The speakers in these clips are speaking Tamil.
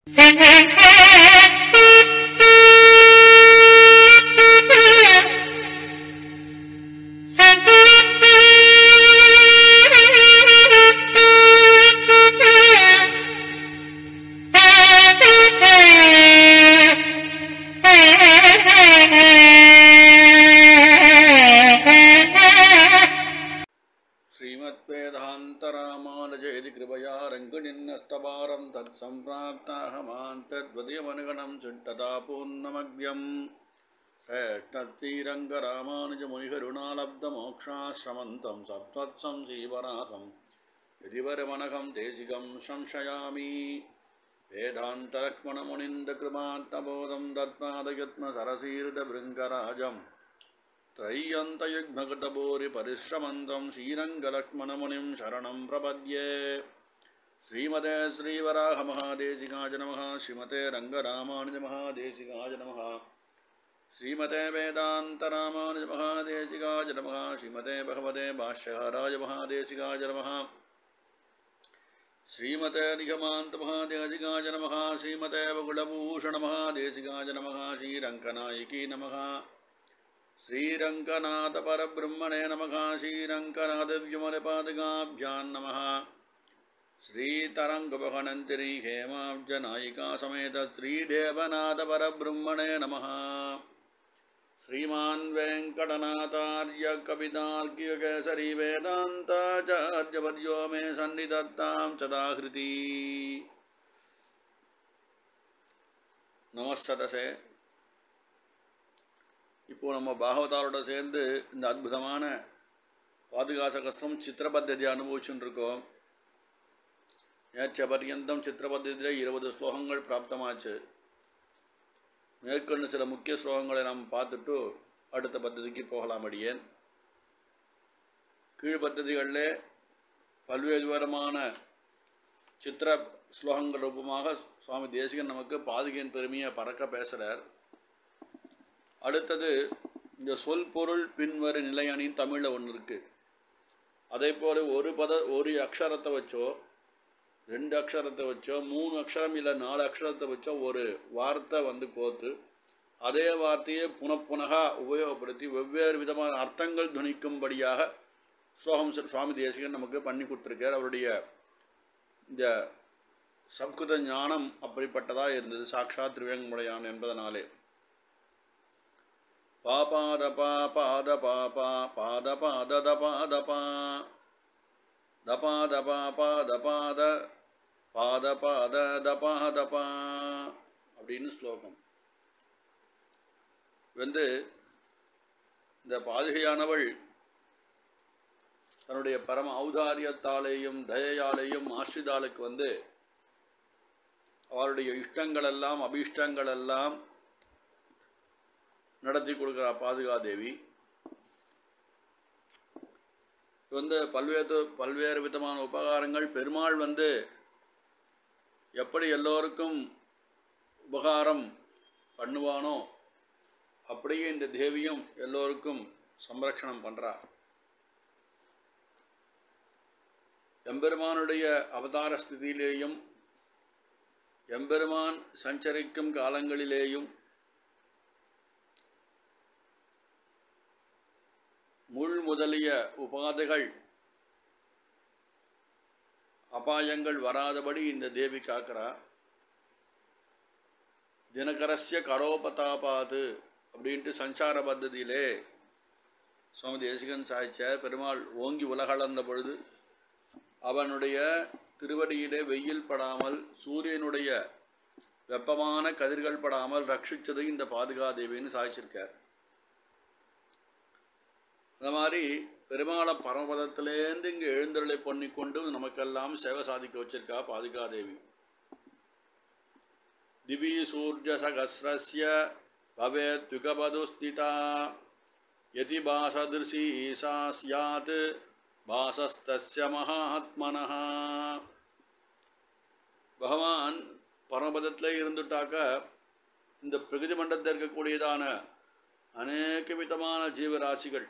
श्रीमद्वेदान्तरामानुजयति कृपया रङ्गनिन्नस्तपारं तत्सम्प्राप्ताहमान् तद्वदयमनुगणं चिट्टता पूर्णमग्र्यम् श्रेष्ठश्रीरङ्गरामानुजमुनिकरुणालब्धमोक्षाश्रमन्तं सत्त्वत्सं श्रीवराहं यदिवरमनघं देशिकं संशयामि वेदान्तलक्ष्मणमुनिन्दकृमात्तबोधं दत्पादयत्नसरसीर्दभृङ्गराजम् त्रय्यन्तयुग्मगतभूरि परिश्रमन्तं श्रीरङ्गलक्ष्मणमुनिं शरणं प्रपद्ये श्रीमते श्रीवराहमहादेशिकाय नमः श्रीमते रङ्गरामानुजमहादेशिकाय नमः श्रीमते वेदान्तरामानुजमहादेशिकाय नमः श्रीमते भगवते भाष्यहाराय महादेशिकाय नमः श्रीमते निगमान्तमहादेशिकाय नमः श्रीमते वकुलभूषणमहादेशिकाय नमः श्रीरङ्कनायकी नमः श्रीरङ्कनाथपरब्रह्मणे नमः श्रीरङ्कनाथव्युमलपादकाभ्यां नमः श्रीतरङ्गभवनन्तिरी हेमाब्जनायिका समेत श्रीदेवनाथपरब्रह्मणे नमः श्रीमान् वेङ्कटनाथार्य कवितार्कियकेसरी वेदान्ताचार्यवर्यो मे सन्निधत्तां तदाहृति நமஸ்ததசே இப்போ நம்ம பாகவதாரோட சேர்ந்து இந்த அற்புதமான பாதுகாச கஷ்டம் சித்திரபத்ததி அனுபவிச்சுட்டு இருக்கோம் நேற்ற பர்யந்தம் சித்திரபத்ததியில் இருபது ஸ்லோகங்கள் பிராப்தமாச்சு மேற்கொண்டு சில முக்கிய ஸ்லோகங்களை நாம் பார்த்துட்டு அடுத்த பத்ததிக்கு போகலாம் அடியேன் கீழ் பத்ததிகளில் பல்வேறு விவரமான சித்திர ஸ்லோகங்கள் ரூபமாக சுவாமி தேசிகன் நமக்கு பாதுகையின் பெருமையை பறக்க பேசுகிறார் அடுத்தது இந்த சொல் பொருள் பின்வரு நிலையணின்னு தமிழில் ஒன்று இருக்குது அதே போல் ஒரு பத ஒரு அக்ஷரத்தை வச்சோ ரெண்டு அக்ஷரத்தை வச்சோ மூணு அக்ஷரம் இல்லை நாலு அக்ஷரத்தை வச்சோ ஒரு வார்த்தை வந்து கோத்து அதே வார்த்தையை புனப்புனகா உபயோகப்படுத்தி வெவ்வேறு விதமான அர்த்தங்கள் துணிக்கும்படியாக ஸ்லோகம் சுவாமி தேசிகன் நமக்கு பண்ணி கொடுத்துருக்கார் அவருடைய இந்த சம்ஸ்கிருத ஞானம் அப்படிப்பட்டதாக இருந்தது சாட்சாத் திருவேங்கமுடையான் என்பதனாலே பாபாத பாபாத பாபா பாத பாத தபாத பா தபாத பாபாத பாத பாத பாத தபாத பா அப்படின்னு ஸ்லோகம் வந்து இந்த பாதுகையானவள் தன்னுடைய பரம ஔதாரியத்தாலேயும் தயையாலேயும் ஆசிரிதாளுக்கு வந்து அவருடைய இஷ்டங்களெல்லாம் அபிஷ்டங்களெல்லாம் நடத்தி கொடுக்குறா பாதுகாதேவி வந்து பல்வேறு பல்வேறு விதமான உபகாரங்கள் பெருமாள் வந்து எப்படி எல்லோருக்கும் உபகாரம் பண்ணுவானோ அப்படியே இந்த தேவியும் எல்லோருக்கும் சம்ரக்ஷணம் பண்ணுறா எம்பெருமானுடைய அவதார ஸ்திதியிலேயும் எம்பெருமான் சஞ்சரிக்கும் காலங்களிலேயும் முள் முதலிய உபாதைகள் அபாயங்கள் வராதபடி இந்த தேவி காக்கிறா தினகரஸ்ய கரோபதாபாது அப்படின்ட்டு சஞ்சார பத்ததியிலே சுவாமி தேசிகன் சாய்ச்ச பெருமாள் ஓங்கி உலகளந்த பொழுது அவனுடைய திருவடியிலே வெயில் படாமல் சூரியனுடைய வெப்பமான கதிர்கள் படாமல் ரட்சித்தது இந்த பாதுகாதேவின்னு சாய்ச்சிருக்கார் அந்த மாதிரி பெருமாளை பரமபதத்திலேருந்து இங்கே எழுந்தருளை பண்ணி கொண்டு நமக்கெல்லாம் சேவை சாதிக்க வச்சிருக்கா பாதுகாதேவி திவி சூர்ய சகசிரஸ்ய பவேத் யுகபதுஸ்திதா யதி பாசதிருஷி ஈசா சியாத் பாசஸ்தஸ்ய மகாத்மனः பகவான் பரமபதத்தில் இருந்துட்டாக்க இந்த பிரகிருதி மண்டலத்தில் இருக்கக்கூடியதான அநேக விதமான ஜீவராசிகள்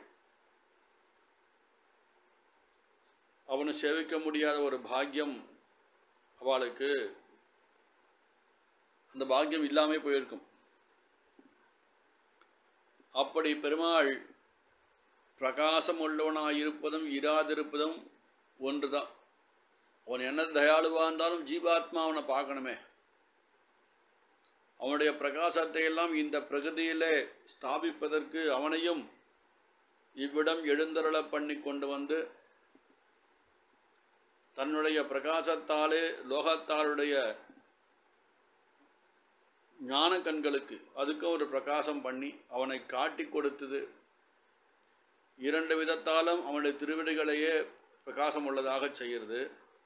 அவனை சேவிக்க முடியாத ஒரு பாக்கியம் அவளுக்கு அந்த பாக்கியம் இல்லாமல் போயிருக்கும் அப்படி பெருமாள் பிரகாசம் உள்ளவனாக இருப்பதும் இராதிருப்பதும் ஒன்று தான் அவன் என்ன தயாளுவாக இருந்தாலும் ஜீவாத்மா அவனை பார்க்கணுமே அவனுடைய பிரகாசத்தை எல்லாம் இந்த பிரகதியிலே ஸ்தாபிப்பதற்கு அவனையும் இவ்விடம் எழுந்தருள பண்ணி கொண்டு வந்து தன்னுடைய பிரகாசத்தாலே லோகத்தாருடைய ஞான கண்களுக்கு அதுக்கு ஒரு பிரகாசம் பண்ணி அவனை காட்டி கொடுத்தது இரண்டு விதத்தாலும் அவனுடைய திருவிடிகளையே பிரகாசம் உள்ளதாக செய்கிறது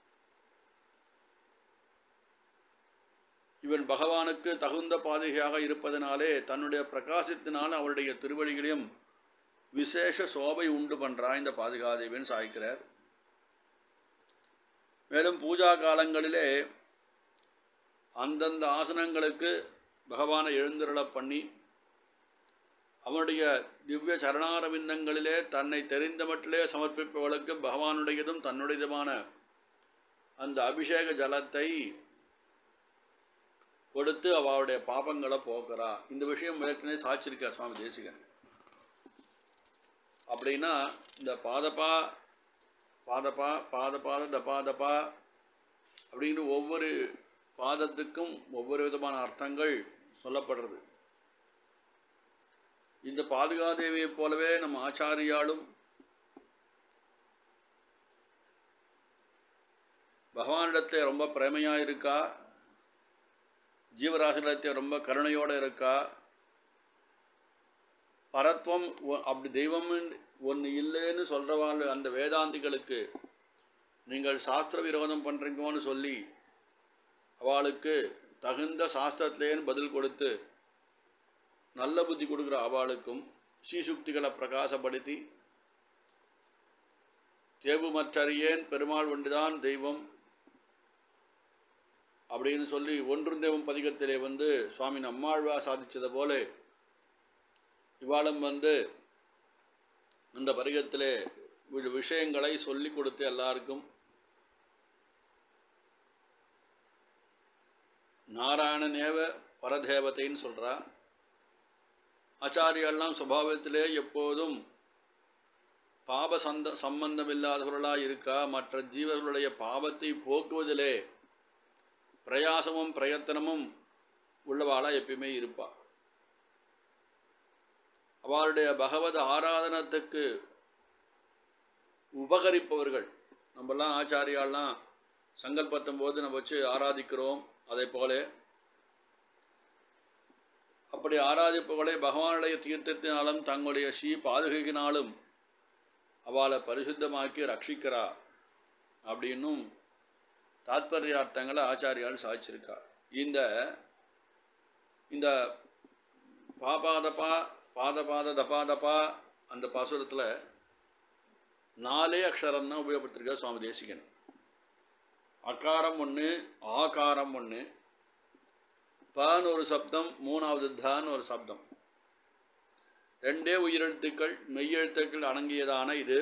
இவன் பகவானுக்கு தகுந்த பாதுகையாக இருப்பதனாலே தன்னுடைய பிரகாசத்தினால் அவருடைய திருவடிகளையும் விசேஷ சோபை உண்டு பண்ணுறா இந்த பாதுகாதேவின்னு சாய்க்கிறார் மேலும் பூஜா காலங்களிலே அந்தந்த ஆசனங்களுக்கு பகவானை எழுந்தருள பண்ணி அவனுடைய திவ்ய சரணாரவிந்தங்களிலே தன்னை தெரிந்தமட்டிலே சமர்ப்பிப்பவளுக்கு பகவானுடையதும் தன்னுடையதுமான அந்த அபிஷேக ஜலத்தை கொடுத்து அவளுடைய பாபங்களை போக்குறா இந்த விஷயம் ஏற்கனவே சாட்சிருக்கார் சுவாமி தேசிகன் அப்படின்னா இந்த பாதப்பா பாதப்பா பாத பாத தபாதப்பா அப்படிங்கிற ஒவ்வொரு பாதத்துக்கும் ஒவ்வொரு விதமான அர்த்தங்கள் சொல்லப்படுறது இந்த பாதுகாதேவியைப் போலவே நம்ம ஆச்சாரியாலும் பகவானிடத்தை ரொம்ப பிரேமையாக இருக்கா ஜீவராசிடத்தை ரொம்ப கருணையோடு இருக்கா பரத்வம் ஒ- அப்படி தெய்வம் ஒன்று இல்லைன்னு சொல்கிறவாள் அந்த வேதாந்திகளுக்கு நீங்கள் சாஸ்திர விரோதம் பண்ணுறீங்கன்னு சொல்லி அவளுக்கு தகுந்த சாஸ்திரத்திலேன்னு பதில் கொடுத்து நல்ல புத்தி கொடுக்குற அவளுக்கும் ஸ்ரீசுக்திகளை பிரகாசப்படுத்தி தேவுமற்றறியேன் பெருமாள் ஒன்றுதான் தெய்வம் அப்படின்னு சொல்லி ஒன்றும் தெய்வம் பதிகத்திலே வந்து சுவாமி நம்மாழ்வா சாதித்தது போல இவாளும் வந்து அந்த பதிகத்திலே வி- விஷயங்களை சொல்லி கொடுத்து எல்லாருக்கும் நாராயணனேவ பரதேவதைன்னு சொல்கிறா ஆச்சாரியெல்லாம் சுபாவத்திலே எப்போதும் பாப சந்த சம்பந்தம் இல்லாதவர்களாக இருக்கா மற்ற ஜீவர்களுடைய பாவத்தை போக்குவதிலே பிரயாசமும் பிரயத்தனமும் உள்ளவாளாக எப்பயுமே இருப்பா அவளுடைய பகவத் ஆராதனத்துக்கு உபகரிப்பவர்கள் நம்மெல்லாம் ஆச்சாரியாலாம் சங்கல்பத்தும் போது நம்ம வச்சு ஆராதிக்கிறோம் அதை போல அப்படி ஆராதிப்பவர்களை பகவானுடைய தீர்த்தத்தினாலும் தங்களுடைய ஸ்ரீ பாதுகையினாலும் அவளை பரிசுத்தமாக்கி ரட்சிக்கிறா அப்படின்னும் தாத்பரியார்த்தங்களை ஆச்சாரியால் சாதிச்சிருக்கா இந்த இந்த பாபாதப்பா பாதபாத தபாதப்பா அந்த பாசுரத்தில் நாலே அக்ஷரம் தான் உபயோகப்படுத்திருக்கார் சுவாமி தேசிகன் அகாரம் ஒன்று ஆகாரம் ஒன்று பான்னு ஒரு சப்தம் மூணாவது தான்னு ஒரு சப்தம் ரெண்டே உயிரெழுத்துக்கள் மெய்யெழுத்துக்கள் அடங்கியதான இது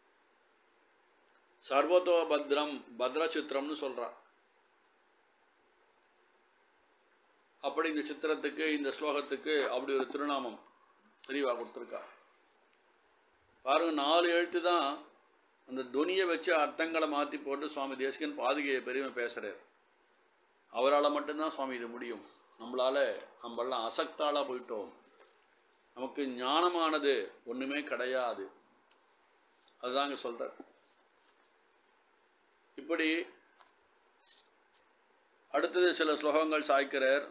சர்வதோ பத்ரம் பத்ர சித்திரம்னு சொல்றா அப்படி இந்த சித்திரத்துக்கு இந்த ஸ்லோகத்துக்கு அப்படி ஒரு திருநாமம் தெளிவாக கொடுத்துருக்கா பாருங்க நாலு எழுத்து தான் அந்த துனியை வச்சு அர்த்தங்களை மாற்றி போட்டு சுவாமி தேசிகன் பாதுகையை பெருமை பேசுகிறார் அவரால் மட்டும்தான் சுவாமி இது முடியும் நம்மளால் நம்மளாம் அசக்தாளாக போயிட்டோம் நமக்கு ஞானமானது ஒன்றுமே கிடையாது அதுதாங்க சொல்கிறார் இப்படி அடுத்தது சில ஸ்லோகங்கள் சாய்க்கிறார்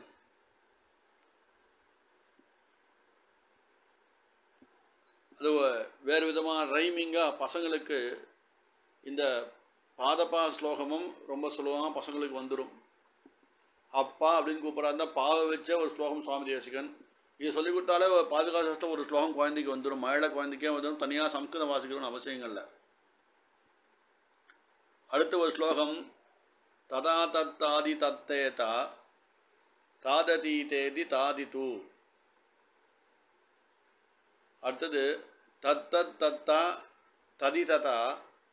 அது வேறு விதமாக ரைமிங்காக பசங்களுக்கு இந்த பாதப்பா ஸ்லோகமும் ரொம்ப சுலபமாக பசங்களுக்கு வந்துடும் அப்பா அப்படின்னு கூப்பிட்றா இருந்தால் பாவை வச்ச ஒரு ஸ்லோகம் சுவாமி தேசிகன் இது சொல்லி கொடுத்தாலே ஒரு பாதுகாப்பு சஷ்டம் ஒரு ஸ்லோகம் குழந்தைக்கு வந்துடும் மழை குழந்தைக்கே வந்துடும் தனியாக சம்ஸ்கிருதம் வாசிக்கணும்னு அவசியங்கள் இல்லை அடுத்த ஒரு ஸ்லோகம் ததா தத்தாதி தத்தேதா தாததீதேதி தாதிது அடுத்தது தத்தத் தத்தா ததிததா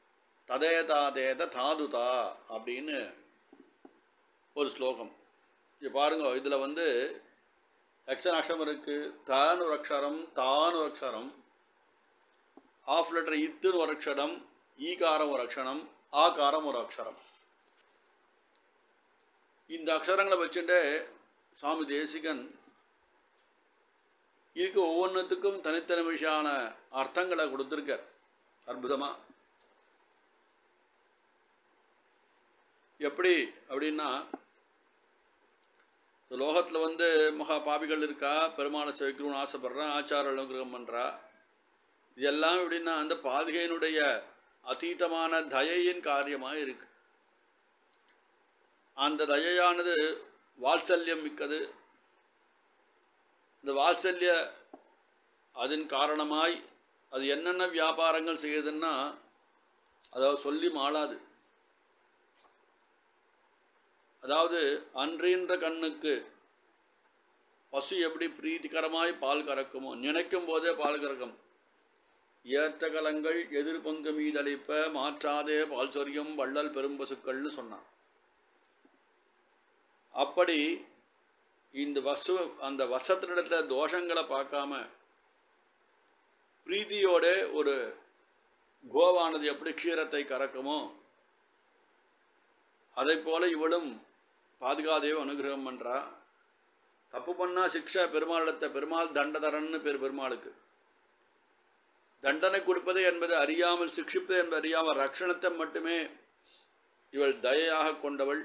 ததேதாதேத தாதுதா அப்படின்னு ஒரு ஸ்லோகம் இது பாருங்க இதில் வந்து எக்ஷன் அக்ஷரம் இருக்குது தான் ஒரு அக்ஷரம் தான் ஒரு அக்ஷரம் ஆஃப் லெட்டர் இத்துன்னு ஒரு அக்ஷரம் ஈகாரம் ஒரு அக்ஷரம் ஆகாரம் ஒரு அக்ஷரம் இந்த அக்ஷரங்களை வச்சுட்டு சுவாமி தேசிகன் இதுக்கு ஒவ்வொன்றுத்துக்கும் தனித்தனிமையான அர்த்தங்களை கொடுத்துருக்கார் அற்புதமாக எப்படி அப்படின்னா இந்த லோகத்தில் வந்து மகா பாபிகள் இருக்கா பெருமாளை சேவிக்கணும்னு ஆசைப்படுறேன் ஆச்சார அனுகிரகம் பண்ணுறா இதெல்லாம் எப்படின்னா அந்த பாதுகையினுடைய அதீதமான தயையின் காரியமாக இருக்கு அந்த தயையானது வாத்சல்யம் மிக்கது இந்த வாத்சல்ய அதன் காரணமாய் அது என்னென்ன வியாபாரங்கள் செய்யுதுன்னா அதை சொல்லி மாளாது அதாவது அன்றின்ற கண்ணுக்கு பசு எப்படி பிரீத்திகரமாய் பால் கறக்குமோ நினைக்கும் போதே பால் கறக்கும் ஏத்த கலங்கள் எதிர்பங்கு மீதளிப்ப மாற்றாதே பால் சொரியும் வள்ளல் பெரும்பசுக்கள்னு சொன்னான் அப்படி இந்த வசு அந்த வசத்தினிடத்தில் தோஷங்களை பார்க்காம பிரீதியோட ஒரு கோவானது எப்படி க்ஷீரத்தை கறக்குமோ அதை போல இவளும் பாதுகாதேவ அனுகிரகம் பண்ணுறா தப்பு பண்ணால் சிக்ஷா பெருமாளிடத்தை பெருமாள் தண்டதரன்னு பேர் பெருமாளுக்கு தண்டனை கொடுப்பது என்பது அறியாமல் சிக்ஷிப்பது என்பது அறியாமல் ரக்ஷணத்தை மட்டுமே இவள் தயையாக கொண்டவள்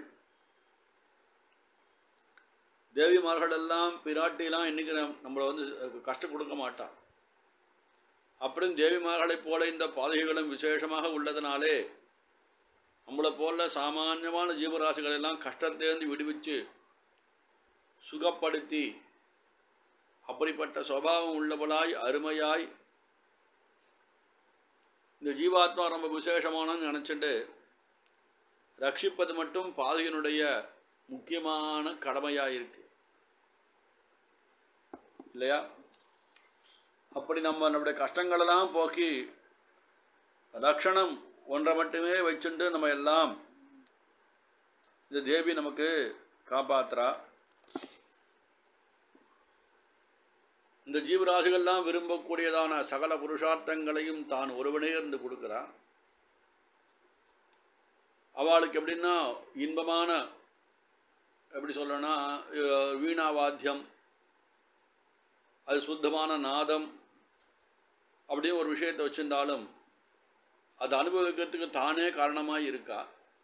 தேவிமார்கள் எல்லாம் பிராட்டிலாம் இன்னைக்கு நம் நம்மளை வந்து கஷ்டம் கொடுக்க மாட்டான் அப்படியும் தேவிமார்களைப் போல இந்த பாதகைகளும் விசேஷமாக உள்ளதனாலே நம்மளை போல சாமானியமான ஜீவராசிகள் எல்லாம் கஷ்டத்திலேருந்து விடுவிச்சு சுகப்படுத்தி அப்படிப்பட்ட சுவாவம் உள்ளவளாய் அருமையாய் இந்த ஜீவாத்மா ரொம்ப விசேஷமானன்னு நினச்சிட்டு ரட்சிப்பது மட்டும் பாதகனுடைய முக்கியமான கடமையாக இருக்கு இல்லையா அப்படி நம்ம நம்முடைய கஷ்டங்களெல்லாம் போக்கி ரக்ஷணம் ஒன்றை மட்டுமே வச்சுட்டு நம்ம எல்லாம் இந்த தேவி நமக்கு காப்பாத்துறா இந்த ஜீவராசிகள்லாம் விரும்பக்கூடியதான சகல புருஷார்த்தங்களையும் தான் ஒருவனே இருந்து கொடுக்குறா அவளுக்கு எப்படின்னா இன்பமான எப்படி சொல்லணும்னா அஹ், வீணா வாத்தியம் அது சுத்தமான நாதம் அப்படின்னு ஒரு விஷயத்தை வச்சிருந்தாலும் அது அனுபவிக்கிறதுக்கு தானே காரணமாக இருக்கா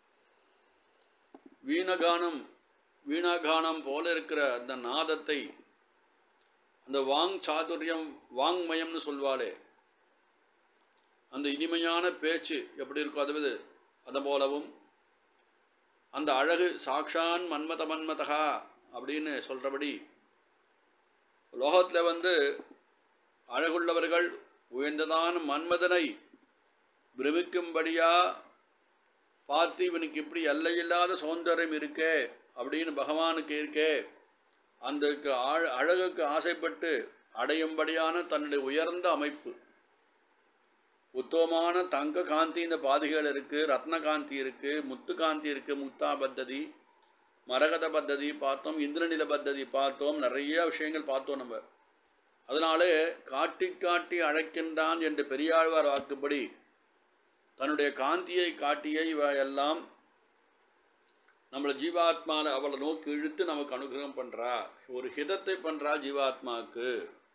வீணகானம் வீணாகானம் போல இருக்கிற அந்த நாதத்தை அந்த வாங் சாதுரியம் வாங்மயம்னு சொல்வாளே அந்த இனிமையான பேச்சு எப்படி இருக்கோ அது அதை போலவும் அந்த அழகு சாக்ஷான் மன்மத மன்மதகா அப்படின்னு சொல்கிறபடி லோகத்தில் வந்து அழகுள்ளவர்கள் உயர்ந்ததான மன்மதனை பிரமிக்கும்படியா பார்த்து இவனுக்கு இப்படி எல்லையில்லாத சௌந்தரியம் இருக்கே அப்படின்னு பகவானுக்கு இருக்கே அந்த க- ஆழ- அழகுக்கு ஆசைப்பட்டு அடையும்படியான தன்னுடைய உயர்ந்த அமைப்பு உத்தமமான தங்க காந்தி இந்த பாதிகள் இருக்குது ரத்ன காந்தி இருக்குது முத்து காந்தி இருக்குது முத்தா பத்ததி மரகத பத்ததி பார்த்தோம் இந்திரநில பத்ததி பார்த்தோம் நிறைய விஷயங்கள் பார்த்தோம் நம்ம அதனாலே காட்டி காட்டி அழைக்கின்றான் என்று பெரியாழ்வார் வாக்குப்படி தன்னுடைய காந்தியை காட்டிய இவ எல்லாம் நம்மளை ஜீவாத்மாவில் அவளை நோக்கி இழுத்து நமக்கு அனுகிரகம் பண்ணுறா ஒரு ஹிதத்தை பண்ணுறா ஜீவாத்மாவுக்கு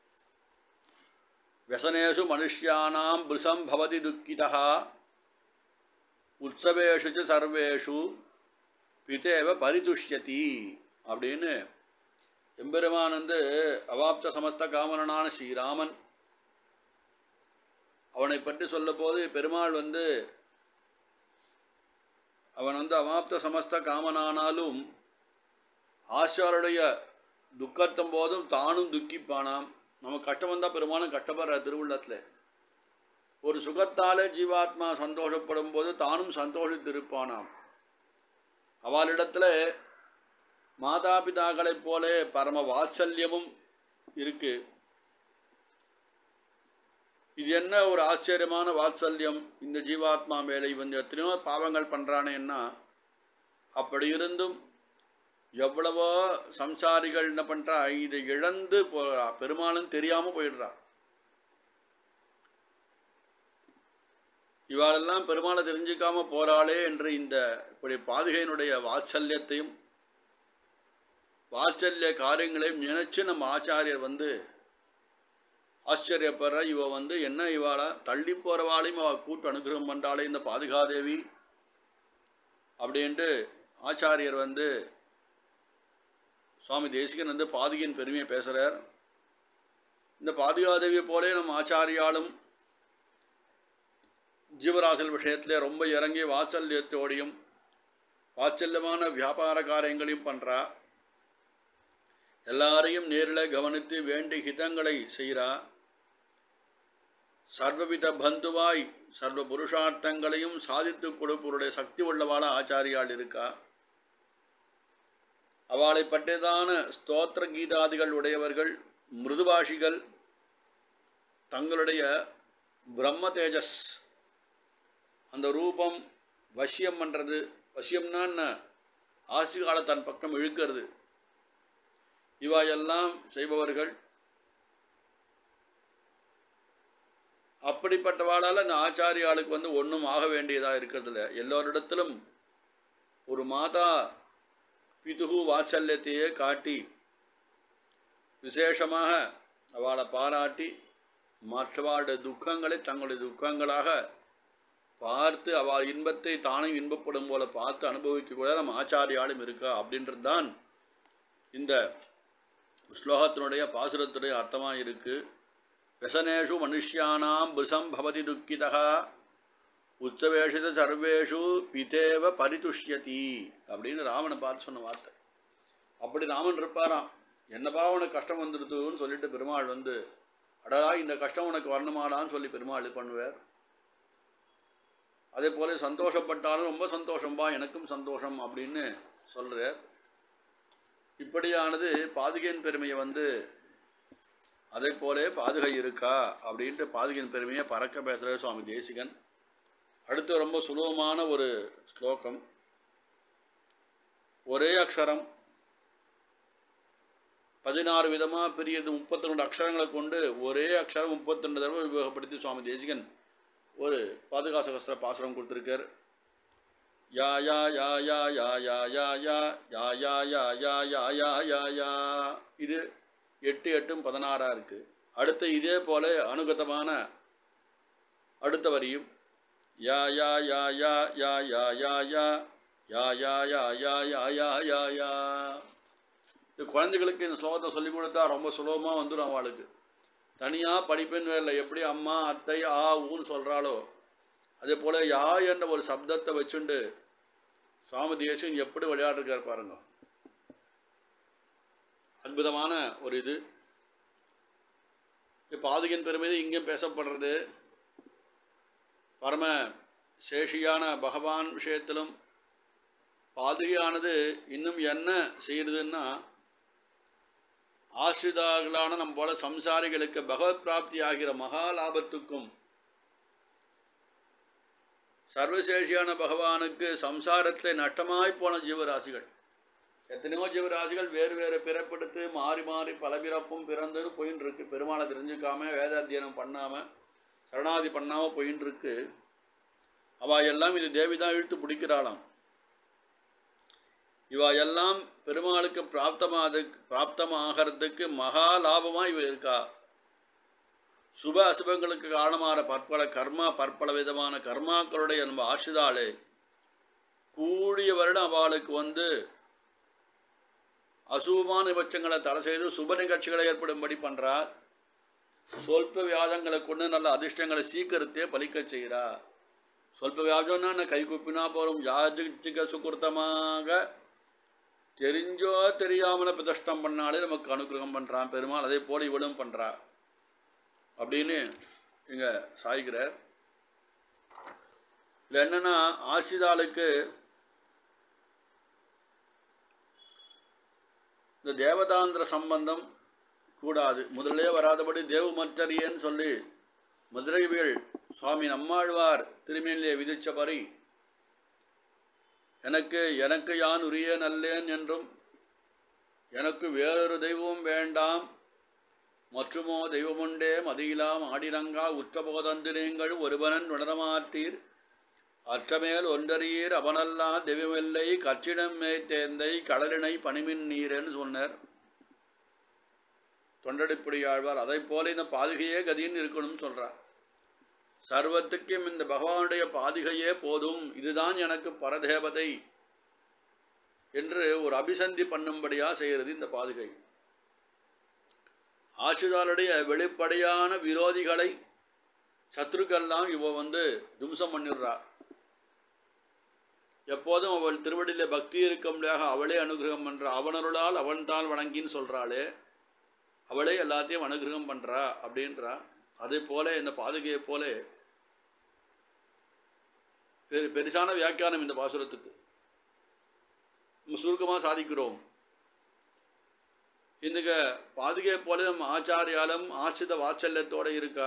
व्यसनेषु मनुष्याणां भृशं भवति दुःखितः உற்சவேஷு ச சர்வேஷு பிதேவ பரிதுஷ்யதி அப்படின்னு எம்பெருமான் வந்து அவாப்த சமஸ்த காமரனான ஸ்ரீராமன் அவனை பற்றி சொல்லும்போது பெருமாள் வந்து அவன் வந்து அவாப்த சமஸ்த காமனானாலும் ஆசியாருடைய துக்கத்தும் போதும் தானும் துக்கிப்பானாம் நமக்கு கஷ்டம் வந்தால் பெருமானும் கஷ்டப்படுற திருவுள்ளத்தில் ஒரு சுகத்தாலே ஜீவாத்மா சந்தோஷப்படும் போது தானும் சந்தோஷத்திருப்பானாம் அவளிடத்துல மாதாபிதாக்களைப் போல பரம வாத்சல்யமும் இருக்கு இது என்ன ஒரு ஆச்சரியமான வாத்சல்யம் இந்த ஜீவாத்மா மேலே இவன் எத்தனையோ பாவங்கள் பண்ணுறானேன்னா அப்படி இருந்தும் எவ்வளவோ சம்சாரிகள் என்ன பண்ணுறா இதை இழந்து போகிறா பெருமாளும் தெரியாமல் போயிடுறா இவாளெல்லாம் பெருமாளை தெரிஞ்சுக்காம போறாளே என்று இந்த இப்படி பாதுகையினுடைய வாத்சல்யத்தையும் வாத்சல்ய காரியங்களையும் நினைச்சு நம்ம ஆச்சாரியர் வந்து ஆச்சரியப்படுற இவ வந்து என்ன இவாளை தள்ளி போகிறவாளையும் அவ கூட்டு அனுகிரகம் பண்ணுறாளே இந்த பாதுகாதேவி அப்படின்ட்டு ஆச்சாரியர் வந்து சுவாமி தேசிகன் வந்து பாதுகையின் பெருமையை பேசுகிறார் இந்த பாதுகாதேவியை போலே நம்ம ஆச்சாரியாலும் ஜீவராசிகள் விஷயத்தில் ரொம்ப இறங்கி வாத்சல்யத்தோடையும் வாத்சல்யமான வியாபார காரியங்களையும் பண்ணுறா எல்லாரையும் நேரில் கவனித்து வேண்டி ஹிதங்களை செய்கிறா சர்வவித பந்துவாய் சர்வ புருஷார்த்தங்களையும் சாதித்து கொடுப்பவருடைய சக்தி உள்ளவாள ஆச்சாரியால் இருக்கா அவளை பற்றியதான ஸ்தோத்திர கீதாதிகள் உடையவர்கள் மிருதுபாஷிகள் தங்களுடைய பிரம்ம தேஜஸ் அந்த ரூபம் வசியம் பண்ணுறது வசியம்னா என்ன ஆசிகால தன் பக்கம் இழுக்கிறது இவா எல்லாம் செய்பவர்கள் அப்படிப்பட்டவாளால் அந்த ஆச்சாரியாளுக்கு வந்து ஒன்றும் ஆக வேண்டியதாக இருக்கிறதில்ல எல்லோரிடத்திலும் ஒரு மாதா பிதுகு வாத்சல்யத்தையே காட்டி விசேஷமாக அவளை பாராட்டி மற்றவாளுடைய துக்கங்களை தங்களுடைய துக்கங்களாக பார்த்து அவள் இன்பத்தை தானும் இன்பப்படும் போல பார்த்து அனுபவிக்க கூட நம்ம ஆச்சாரியாலும் இருக்கா அப்படின்றது தான் இந்த ஸ்லோகத்தினுடைய பாசுரத்துடைய அர்த்தமாக இருக்கு व्यसनेषु மனுஷ்யானாம் பிருசம் பவதி துக்கிதா உற்சவேஷித சர்வேஷு பிதேவ பரிதுஷ்யதி அப்படின்னு ராமனை பார்த்து சொன்ன வார்த்தை அப்படி ராமன் இருப்பாராம் என்னப்பா உனக்கு கஷ்டம் வந்துடுதுன்னு சொல்லிட்டு பெருமாள் வந்து அடடா இந்த கஷ்டம் உனக்கு வரணுமாடான்னு சொல்லி பெருமாள் இது பண்ணுவார் அதே போல சந்தோஷப்பட்டாலும் ரொம்ப சந்தோஷம்பா எனக்கும் சந்தோஷம் அப்படின்னு சொல்கிறார் இப்படியானது பாதுகையின் பெருமையை வந்து அதே போலே பாதுகை இருக்கா அப்படின்ட்டு பாதுகையின் பெருமையை பறக்க பேசுகிற சுவாமி தேசிகன் அடுத்து ரொம்ப சுலபமான ஒரு ஸ்லோகம் ஒரே அக்ஷரம் பதினாறு விதமாக பிரியது முப்பத்தி ரெண்டு அக்ஷரங்களை கொண்டு ஒரே அக்ஷரம் முப்பத்தி ரெண்டு தடவை உபயோகப்படுத்தி சுவாமி தேசிகன் ஒரு பாதுகாசகஸ்திர பாசுரம் கொடுத்துருக்கார் யா யா யா யா யா யா யா யா யா யா யா யா யா யா யா யா இது எட்டு எட்டும் பதினாறாக இருக்குது அடுத்து இதே போல அனுகதமான அடுத்த வரியும் யா யா யா யா யா யா யா யா யா யா யா யா யா யா யா யா இது குழந்தைகளுக்கு இந்த ஸ்லோகத்தை சொல்லிக் கொடுத்தா ரொம்ப சுலபமாக வந்துடும் அவளுக்கு தனியாக படிப்புன்னு வேலை எப்படி அம்மா அத்தை ஆ ஊன்னு சொல்கிறாளோ அதே போல் யா என்ற ஒரு சப்தத்தை வச்சுண்டு சுவாமி தேசம் எப்படி விளையாடுறார் பாருங்க அற்புதமான ஒரு இது பாதுகின் பெருமதி இங்கேயும் பேசப்படுறது பரம சேஷியான பகவான் விஷயத்திலும் பாதுகையானது இன்னும் என்ன செய்யுதுன்னா ஆசிரிதார்களான நம்ம போல சம்சாரிகளுக்கு பகவத் பிராப்தி ஆகிற மகா லாபத்துக்கும் சர்வசேஷியான பகவானுக்கு சம்சாரத்தில் நஷ்டமாய் போன ஜீவராசிகள் எத்தனையோ ஜீவராசிகள் வேறு வேறு பிறப்பெடுத்து மாறி மாறி பல பிறப்பும் பிறந்துன்னு போயின்னு இருக்கு பெருமாளை தெரிஞ்சுக்காம வேதாத்தியனம் பண்ணாமல் சரணாதி பண்ணாமல் போயின்னு இருக்கு அவ எல்லாம் இது தேவி தான் இழுத்து பிடிக்கிறாளாம் இவ எல்லாம் பெருமாளுக்கு பிராப்தமாக பிராப்தமாகிறதுக்கு மகா லாபமாக இவ இருக்கா சுப அசுபங்களுக்கு காரணமான பற்பல கர்மா பற்பல விதமான கர்மாக்களுடைய நம்ம ஆசிதாளே கூடிய வருடம் அவளுக்கு வந்து அசுபமான விபட்சங்களை தடை செய்து சுப நிகழ்ச்சிகளை ஏற்படும்படி பண்ணுறா சொல்ப வியாதங்களை கொண்டு நல்ல அதிர்ஷ்டங்களை சீக்கிரத்தே பலிக்க செய்கிறா சொல்ப வியாஜம்னா என்ன கை குப்பினா போகிறோம் யாஜிக சுகிருத்தமாக தெரிஞ்சோ தெரியாமல பிரதிஷ்டம் பண்ணாலே நமக்கு அனுகிரகம் பண்ணுறான் பெருமாள் அதே போல இவளும் பண்ணுறா அப்படின்னு இங்கே சாய்கிறார் இல்லை என்னென்னா ஆசிதாளுக்கு இந்த தேவதாந்திர சம்பந்தம் கூடாது முதல்லே வராதபடி தேவமற்றரியன்னு சொல்லி மதுரைவியல் சுவாமி நம்மாழ்வார் திருமேனிலே விதிச்சபடி எனக்கு எனக்கு யான் உரிய நல்லேன் என்றும் எனக்கு வேறொரு தெய்வமும் வேண்டாம் மற்றுமோ தெய்வமுண்டே மதியிலாம் ஆடிரங்கா உற்றபோதந்திரங்கள் ஒருவனன் உணரமாற்றீர் அற்றமேல் ஒன்றறியீர் அவனல்லா தெய்வமில்லை கற்றிடம் மேய்த்தேந்தை கடலினை பனிமின் நீரன்னு சொன்னார் தொண்டடிப்புடி ஆழ்வார் அதை போல இந்த பாதுகையே கதின்னு இருக்கணும்னு சொல்றார் சர்வத்துக்கும் இந்த பகவானுடைய பாதுகையே போதும் இதுதான் எனக்கு பரதேவதை என்று ஒரு அபிசந்தி பண்ணும்படியா செய்கிறது இந்த பாதுகை ஆசிரியருடைய வெளிப்படையான விரோதிகளை சத்ருக்கெல்லாம் இவ வந்து தும்சம் பண்ணிடுறா எப்போதும் அவள் திருவடியில் பக்தி இருக்கும்படியாக அவளே அனுகிரகம் பண்றா அவனருளால் அவன் தான் வணங்கின்னு சொல்றாளே அவளே எல்லாத்தையும் அனுகிரகம் பண்றா அப்படின்றா அதே போல இந்த பாதுகையை போல பெரு பெருசான வியாக்கியானம் இந்த பாசுரத்துக்கு நம்ம சுருக்கமாக சாதிக்கிறோம் இந்த பாதுகை போல நம்ம ஆச்சாரியாலும் ஆசிரித வாத்சல்யத்தோட இருக்கா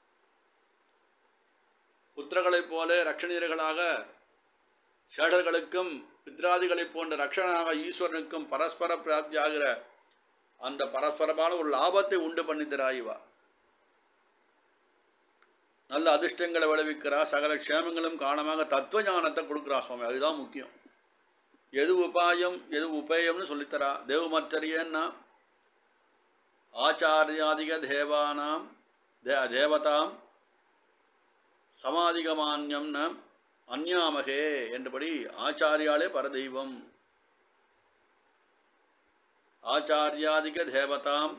புத்திரர்களைப் போல ரட்சணியர்களாக சேடர்களுக்கும் பித்ராதிகளைப் போன்ற ரட்சணாக ஈஸ்வரனுக்கும் பரஸ்பர பிராப்தியாகிற அந்த பரஸ்பரமான ஒரு லாபத்தை உண்டு பண்ணித்தரா இவா நல்ல அதிர்ஷ்டங்களை விளைவிக்கிறா சகல க்ஷேமங்களும் காரணமாக தத்துவ ஞானத்தை கொடுக்குறா சுவாமி அதுதான் முக்கியம் எது உபாயம் எது உபேயம்னு சொல்லித்தரா தேவமற்றரியன்னா ஆச்சாரியாதிக தேவானாம் தே தேவதாம் சமாதிகமான்யம் ந அந்யாமகே என்றபடி ஆச்சாரியாலே பரதெய்வம் ஆச்சாரியாதிக தேவதாம்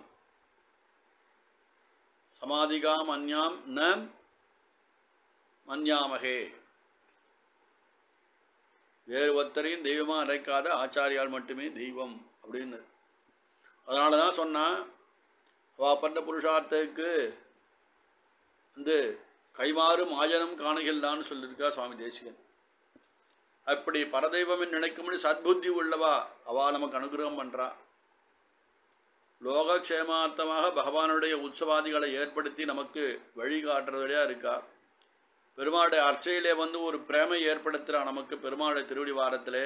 சமாதிகாம் அந்யாம் ந மன்யாமகே வேறு ஒருத்தரையும் தெய்வமாக அழைக்காத ஆச்சாரியால் மட்டுமே தெய்வம் அப்படின்னு அதனால தான் சொன்னான் அவள் பண்ண புருஷார்த்தத்துக்கு வந்து கைமாறு மாஜனம் காணுகில்லான்னு சொல்லியிருக்கா சுவாமி தேசிகன் அப்படி பரதெய்வம் நினைக்கும்படி சத்புத்தி உள்ளவா அவா நமக்கு அனுகிரகம் பண்ணுறா லோகக்ஷேமார்த்தமாக பகவானுடைய உற்சவாதிகளை ஏற்படுத்தி நமக்கு வழிகாட்டுறதுடையா இருக்கா பெருமாளுடைய அர்ச்சையிலே வந்து ஒரு பிரேமை ஏற்படுத்துகிறா நமக்கு பெருமாளுடைய திருவடி வாரத்திலே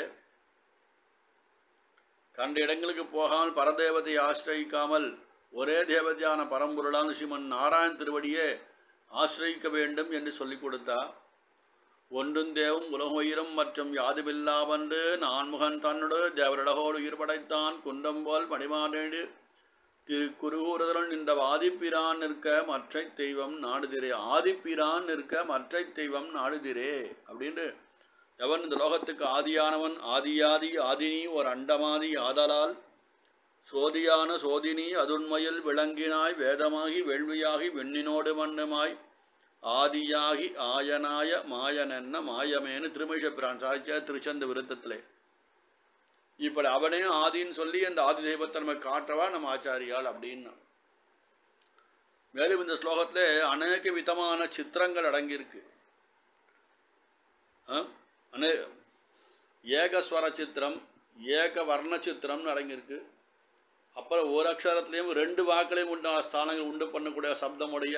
கண்ட இடங்களுக்கு போகாமல் பரதேவத்தை ஆசிரயிக்காமல் ஒரே தேவதையான பரம்பொருளான ஸ்ரீமன் நாராயண் திருவடியே ஆசிரயிக்க வேண்டும் என்று சொல்லிக் கொடுத்தா ஒன்றும் தேவும் உலகுயிரும் மற்றும் யாதுமில்லாவன்று நான்முகன் தன்னோடு தேவரிடகோடு உயிர் படைத்தான் குன்றம் போல் மணிமானேடு திரு குருகூரதன் இந்த ஆதிப்பிரான் நிற்க மற்றை தெய்வம் நாடுதிரே ஆதிப்பிரான் நிற்க மற்றை தெய்வம் நாடுதிரே அப்படின்னு எவன் இந்த லோகத்துக்கு ஆதியானவன் ஆதியாதி ஆதினி ஒரு அண்டமாதி ஆதலால் சோதியான சோதினி அதுண்மையில் விளங்கினாய் வேதமாகி வேள்வியாகி வெண்ணினோடு மண்ணுமாய் ஆதியாகி ஆயனாய மாயனென்ன மாயமேனு திருமிஷ பிரான் சாய்ச்ச திருச்சந்த விருத்தத்திலே இப்படி அவனே ஆதின்னு சொல்லி அந்த ஆதி தெய்வத்தை நம்ம காட்டவா நம்ம ஆச்சாரியால் அப்படின்னு மேலும் இந்த ஸ்லோகத்தில் அநேக விதமான சித்திரங்கள் அடங்கியிருக்கு ஆ? அனே ஏகஸ்வர சித்திரம் ஏக வர்ண சித்திரம்னு அடங்கியிருக்கு அப்புறம் ஒரு அக்ஷரத்துலேயும் ரெண்டு வாக்குலையும் உண்டான ஸ்தானங்கள் உண்டு பண்ணக்கூடிய சப்தமுடைய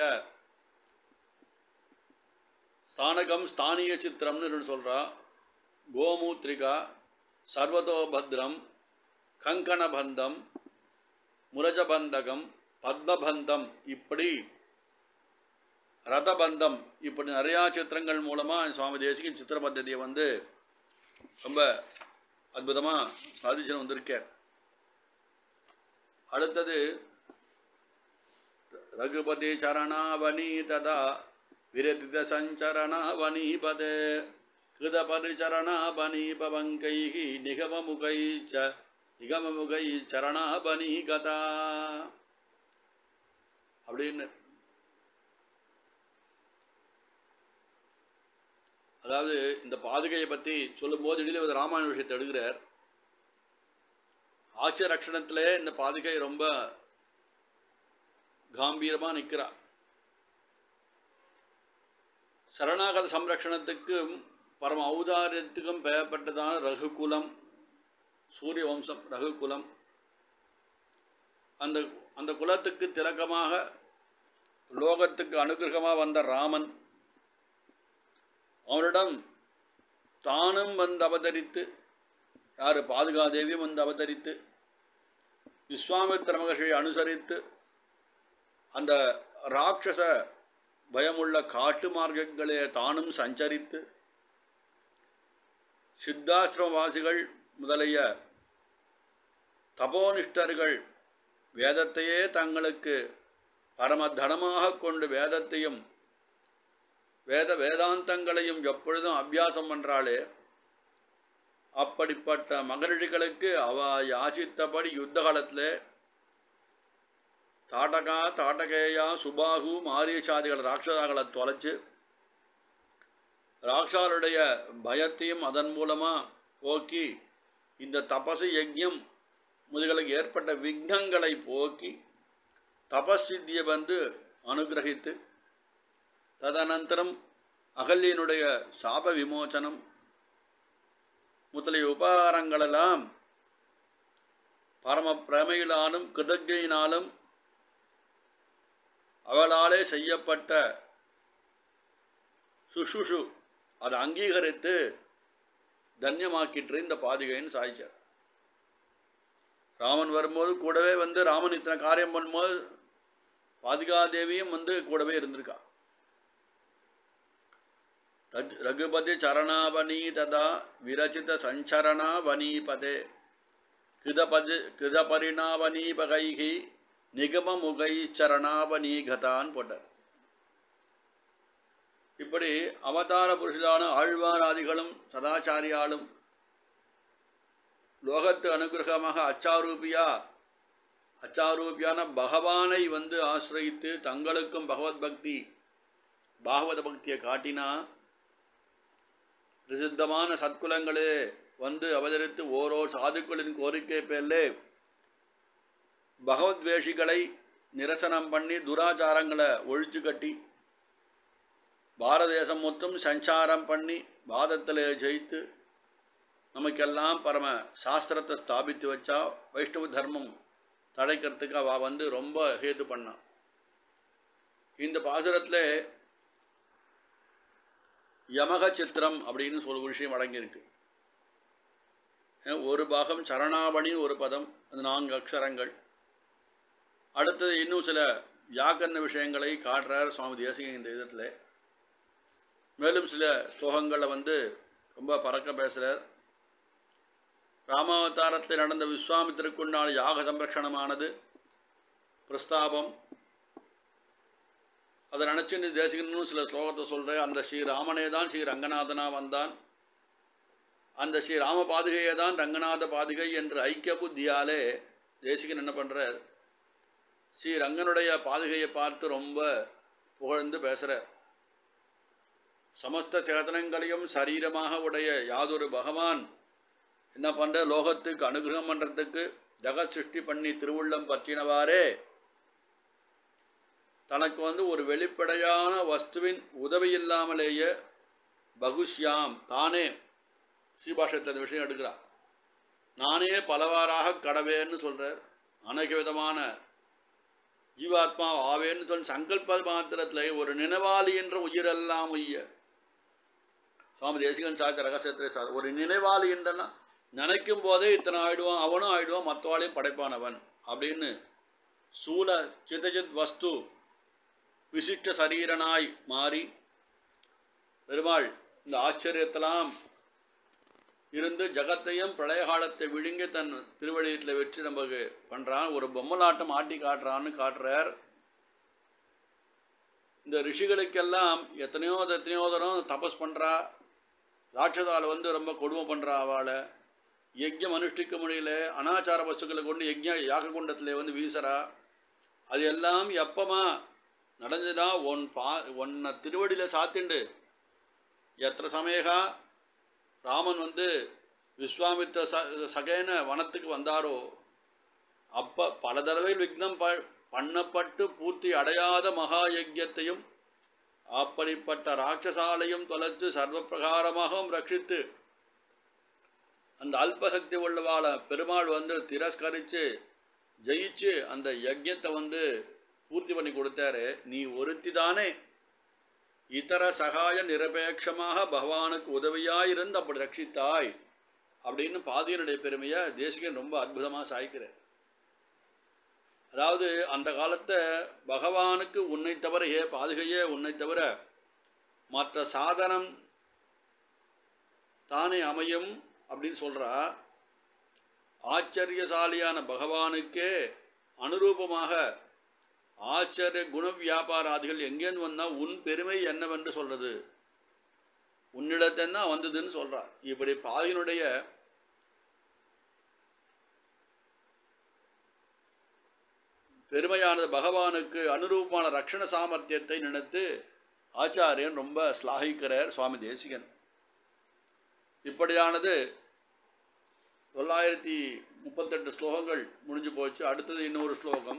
ஸ்தானகம் ஸ்தானிய சித்திரம்னு ரெண்டு சொல்கிறா கோமூத்ரிகா சர்வதோபத்ரம் கங்கணபந்தம் முரஜபந்தகம் பத்மபந்தம் இப்படி ரதபந்தம் இப்படி நிறையா சித்திரங்கள் மூலமாக சுவாமி தேசிகன் சித்திர பద్ధதியை வந்து ரொம்ப அற்புதமாக சாதிச்சுன்னு வந்திருக்கார் அடுத்தது ரகுபதி சரணாவனி ததா விரதித சஞ்சரணாவனி பதே கிருத பரிச்சரணாபனி பவங்கை நிகமமுகை ச நிகமமுகை சரணாபனி கதா அப்படின்னு அதாவது இந்த பாதுகையை பற்றி சொல்லும்போது இடையில ராமாயண விஷயத்தை எடுக்கிறார் ஆட்சி ரட்சணத்திலே இந்த பாதுகை ரொம்ப காம்பீரமாக நிற்கிறா சரணாகத சம்ரக்ஷணத்துக்கும் பரம ஔதாரியத்துக்கும் பெயர்பட்டதான ரகுகுலம் சூரிய வம்சம் ரகுகுலம் அந்த அந்த குலத்துக்கு திலக்கமாக லோகத்துக்கு அனுகிரகமாக வந்த ராமன் அவனிடம் தானும் வந்து அவதரித்து யார் பாதுகாதேவியும் வந்து அவதரித்து விஸ்வாமித்திர மகர்ஷியை அனுசரித்து அந்த ராட்சச பயமுள்ள காட்டு மார்க்கங்களே தானும் சஞ்சரித்து சித்தாசிரமவாசிகள் முதலிய தபோனிஷ்டர்கள் வேதத்தையே தங்களுக்கு பரமதனமாக கொண்டு வேதத்தையும் வேத வேதாந்தங்களையும் எப்பொழுதும் அபியாசம் பண்றாளே அப்படிப்பட்ட மகரிஷிகளுக்கு அவ யாசித்தபடி யுத்த காலத்தில் தாடகா தாடகேயா சுபாகு மாரீசாதிகள் ராட்சதாகளை தொலைச்சு ராட்சாருடைய பயத்தையும் அதன் மூலமாக போக்கி இந்த தபசு யஜ்யம் முதல்களுக்கு ஏற்பட்ட விக்னங்களை போக்கி தபசித்தியை வந்து அனுகிரகித்து ததனந்தரம் அகல்யனுடைய சாப விமோசனம் முதலிய உபகாரங்களெல்லாம் பரம பிரமையினாலும் கிருதஜையினாலும் அவளாலே செய்யப்பட்ட சுஷுஷு அதை அங்கீகரித்து தன்யமாக்கிட்டு இந்த பாதிகைன்னு சாய்ச்சார் ராமன் வரும்போது கூடவே வந்து ராமன் இத்தனை காரியம் பண்ணும்போது பாதுகாதேவியும் வந்து கூடவே இருந்திருக்கா ரகு- ரகுபதி சரணாவனி ததா விரச்சித சஞ்சரணாவனீபதே கிருதபதி கிருதபரிணாவனீபகைகி நிகமமுகை சரணாவனீகதான் போட்டார் இப்படி அவதார புருஷனான ஆழ்வாராதிகளும் சதாச்சாரியாலும் லோகத்து அனுகிரகமாக அச்சாரூபியா அச்சாரூபியான பகவானை வந்து ஆசிரயித்து தங்களுக்கும் பகவத் பக்தி பாகவத பக்தியை காட்டினா பிரசித்தமான சத்குலங்களே வந்து அவதரித்து ஓரோர் சாதுக்களின் கோரிக்கை பேரிலே பகவத்வேஷிகளை நிரசனம் பண்ணி துராச்சாரங்களை ஒழிச்சு கட்டி பாரத தேசம் மொத்தம் சஞ்சாரம் பண்ணி வாதத்தில் ஜெயித்து நமக்கெல்லாம் பரம சாஸ்திரத்தை ஸ்தாபித்து வச்சா வைஷ்ணவ தர்மம் தடைக்கிறதுக்கு அவள் வந்து ரொம்ப ஹேது பண்ணான் இந்த பாசுரத்தில் யமக சித்திரம் அப்படின்னு சொல்ல ஒரு விஷயம் அடங்கியிருக்கு ஏன், ஒரு பாகம் சரணாவணி ஒரு பதம் அது நான்கு அக்ஷரங்கள் அடுத்தது இன்னும் சில வியாக்கரண விஷயங்களை காட்டுறார் சுவாமி தேசிகன் இந்த விதத்தில் மேலும் சில ஸ்லோகங்களை வந்து ரொம்ப பறக்க பேசுகிறார் ராமாவதாரத்தில் நடந்த விஸ்வாமித்திற்குண்டான யாக சம்ரக்ஷணமானது பிரஸ்தாபம் அதை நினச்சின்னு தேசிகனும் சில ஸ்லோகத்தை சொல்கிறேன் அந்த ஸ்ரீ ராமனே தான் ஸ்ரீ ரங்கநாதனா வந்தான் அந்த ஸ்ரீ ராம பாதுகையே தான் ரங்கநாத பாதுகை என்று ஐக்கிய புத்தியாலே தேசிகன் என்ன பண்ணுறார் ஸ்ரீ ரங்கனுடைய பாதுகையை பார்த்து ரொம்ப புகழ்ந்து பேசுகிறார் சமஸ்த சேதனங்களையும் சரீரமாக உடைய யாதொரு பகவான் என்ன பண்ணுற லோகத்துக்கு அனுகிரகம் பண்ணுறதுக்கு ஜெகத் சிருஷ்டி பண்ணி திருவுள்ளம் பற்றினவாறே தனக்கு வந்து ஒரு வெளிப்படையான வஸ்துவின் உதவி இல்லாமலேயே பகுஷ்யாம் தானே ஸ்ரீபாஷத்தை அந்த விஷயம் எடுக்கிறார் நானே பலவாறாக கடவேன்னு சொல்கிறார் அநேக விதமான ஜீவாத்மா ஆவேன்னு சொல்லி சங்கல்ப மாத்திரத்தில் ஒரு நினைவாளி என்ற உயிரெல்லாம் உய்ய சுவாமி தேசிகன் சாத்த ரகசியத்திலே சார் ஒரு நினைவாளி என்றனா நினைக்கும் போதே இத்தனை ஆயிடுவான் அவனும் ஆயிடுவான் மற்றவாளையும் படைப்பானவன் அப்படின்னு சூல சிதஜித் வஸ்து விசிஷ்ட சரீரனாய் மாறி பெருமாள் இந்த ஆச்சரியத்தெல்லாம் இருந்து ஜகத்தையும் பிரளய காலத்தை விழுங்கி தன் திருவடியத்தில் வெற்றி நமக்கு பண்ணுறான் ஒரு பொம்மலாட்டம் ஆட்டி காட்டுறான்னு காட்டுறார் இந்த ரிஷிகளுக்கெல்லாம் எத்தனையோ எத்தனையோ தரம் தபஸ் பண்ணுறா ராட்சதால் வந்து ரொம்ப கொடுமை பண்ணுறா அவளை யஜ்யம் அனுஷ்டிக்க முடியல அனாச்சார வஸ்துக்களை கொண்டு யஜ்ய யாக குண்டத்தில் வந்து வீசுறா அது எல்லாம் எப்பமா நடந்ததுன்னா உன் பா உன்னை திருவடியில் சாத்திண்டு எத்தனை சமயகா ராமன் வந்து விஸ்வாமித்த ச சகேன வனத்துக்கு வந்தாரோ அப்போ பல தடவை விக்னம் ப பண்ணப்பட்டு பூர்த்தி அடையாத மகா யஜ்யத்தையும் அப்படிப்பட்ட ராட்சசாலையும் தொலைத்து சர்வ பிரகாரமாகவும் ரட்சித்து அந்த அல்பசக்தி உள்ளவாளை பெருமாள் வந்து திரஸ்கரித்து ஜெயிச்சு அந்த யஜ்யத்தை வந்து பூர்த்தி பண்ணி கொடுத்தாரு நீ ஒருத்தி தானே இதர சகாய நிரபேட்சமாக பகவானுக்கு உதவியாயிருந்து அப்படி ரட்சித்தாய் அப்படின்னு பாதியனுடைய பெருமையை தேசிகன் ரொம்ப அற்புதமாக சாய்க்கிறார் அதாவது அந்த காலத்தை பகவானுக்கு உன்னை தவிர ஏ பாதுகையே உன்னை தவிர மற்ற சாதனம் தானே அமையும் அப்படின்னு சொல்கிறா ஆச்சரியசாலியான பகவானுக்கே அனுரூபமாக ஆச்சரிய குண வியாபாராதிகள் எங்கேருந்து வந்தால் உன் பெருமை என்னவென்று சொல்கிறது உன்னிடத்தான் வந்ததுன்னு சொல்கிறார் இப்படி பாதியினுடைய பெருமையானது பகவானுக்கு அனுரூபமான ரக்ஷண சாமர்த்தியத்தை நினைத்து ஆச்சாரியன் ரொம்ப ஸ்லாகிக்கிறார் சுவாமி தேசிகன் இப்படியானது தொள்ளாயிரத்தி முப்பத்தெட்டு ஸ்லோகங்கள் முடிஞ்சு போச்சு அடுத்தது இன்னொரு ஸ்லோகம்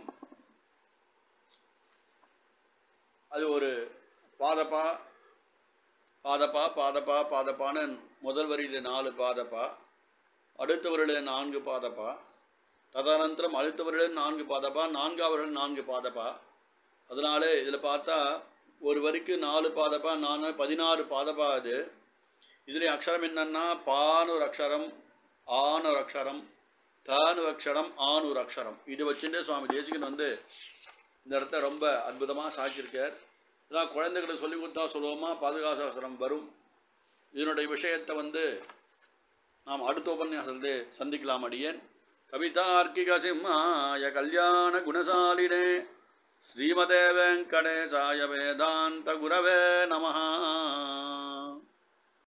அது ஒரு பாதப்பா பாதப்பா பாதப்பா பாதப்பான்னு முதல் வரியில் நாலு பாதப்பா அடுத்த வரியில் நான்கு பாதப்பா ததனந்தரம் அடுத்த வரியில் நான்கு பாதப்பா நான்காவது நான்கு பாதப்பா அதனாலே இதில் பார்த்தா ஒரு வரிக்கு நாலு பாதப்பா நான் பதினாறு பாதப்பா அது இதில் அக்ஷரம் என்னன்னா பானு ஒரு அக்ஷரம் ஆனு ஒரு அக்ஷரம் தானு அக்ஷரம் ஆனு ஒரு அக்ஷரம் இது வச்சுட்டு சுவாமி தேசிகன் வந்து இந்த இடத்த ரொம்ப அற்புதமாக சாக்கியிருக்கார் இதெல்லாம் குழந்தைகளுக்கு சொல்லி கொடுத்தா சொல்லுவோமா பாதுகாசாசனம் வரும் இதனுடைய விஷயத்தை வந்து நாம் அடுத்த உபன்யாசத்தை சந்திக்கலாம் அடியேன் கவிதார்க்கிக சிம்மாய கல்யாண குணசாலினே ஸ்ரீமதே வெங்கடேசாய வேதாந்த குரவே நமஹா